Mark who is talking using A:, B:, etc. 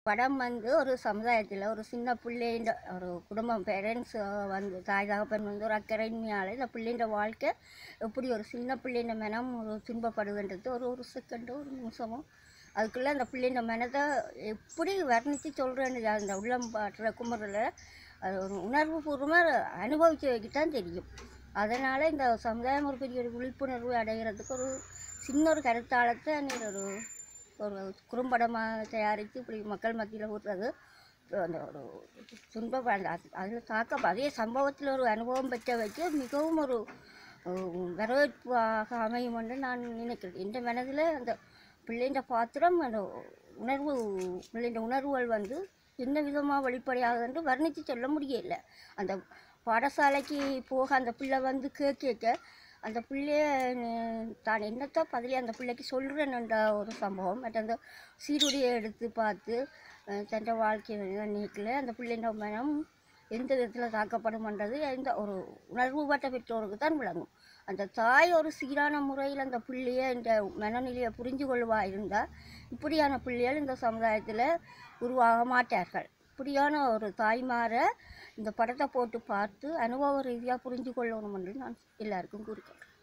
A: படம் வந்து ஒரு சமுதாயத்தில் ஒரு சின்ன பிள்ளைன்ற ஒரு குடும்பம் பேரண்ட்ஸ் வந்து தாய் தகப்பன் வந்து ஒரு அக்கறைமையால் இந்த பிள்ளைன்ற வாழ்க்கை எப்படி ஒரு சின்ன பிள்ளைன்ற மனம் ஒரு துன்பப்படுதுன்றது ஒரு ஒரு செகண்டோ ஒரு நிமிஷமோ அதுக்குள்ளே அந்த பிள்ளைன்ற மனதை எப்படி வர்ணித்து சொல்கிறேன்னு அந்த உள்ளம் பாட்டுற குமரில் அது ஒரு உணர்வு பூர்வமாக அனுபவித்து வைக்கத்தான் தெரியும் அதனால் இந்த சமுதாயம் ஒரு பெரிய ஒரு விழிப்புணர்வு அடைகிறதுக்கு ஒரு சின்ன ஒரு கருத்தாளத்தை நீ ஒரு ஒரு குறும்படமாக தயாரித்து இப்படி மக்கள் மத்தியில் விடுறது அந்த ஒரு துன்பம் அந்த அதில் தாக்கம் அதே சம்பவத்தில் ஒரு அனுபவம் பெற்ற வைக்க மிகவும் ஒரு அஹ், வரவேற்பாக அமையும் என்று நான் நினைக்கிறேன் எந்த மனதில் அந்த பிள்ளைன்ற பாத்திரம் அந்த உணர்வு பிள்ளைன்ற உணர்வுகள் வந்து என்ன விதமாக வெளிப்படையாகுது என்று வர்ணித்து சொல்ல முடியல அந்த பாடசாலைக்கு போக அந்த பிள்ளை வந்து கேட்க அந்த பிள்ளைய அஹ், தான் என்னத்தை பதிலே அந்த பிள்ளைக்கு சொல்கிறேன்ன்ற ஒரு சம்பவம் மற்ற அந்த சீருடையை எடுத்து பார்த்து அஹ், தன் வாழ்க்கை நீக்கில் அந்த பிள்ளைன்ற மனம் எந்த விதத்தில் தாக்கப்படும்ன்றது எந்த ஒரு உணர்வுபட்ட பெற்றோருக்கு தான் விளங்கும் அந்த தாய் ஒரு சீரான முறையில் அந்த பிள்ளைய இந்த மனநிலையை புரிஞ்சு கொள்வா இருந்தால் இப்படியான பிள்ளைகள் இந்த சமுதாயத்தில் உருவாக மாட்டார்கள் இப்படியான ஒரு தாய்மாரை இந்த படத்தை போட்டு பார்த்து அனுபவ ரீதியாக புரிஞ்சு கொள்ளணும் என்று நான் எல்லாருக்கும் கூறிக்கொள்கிறேன்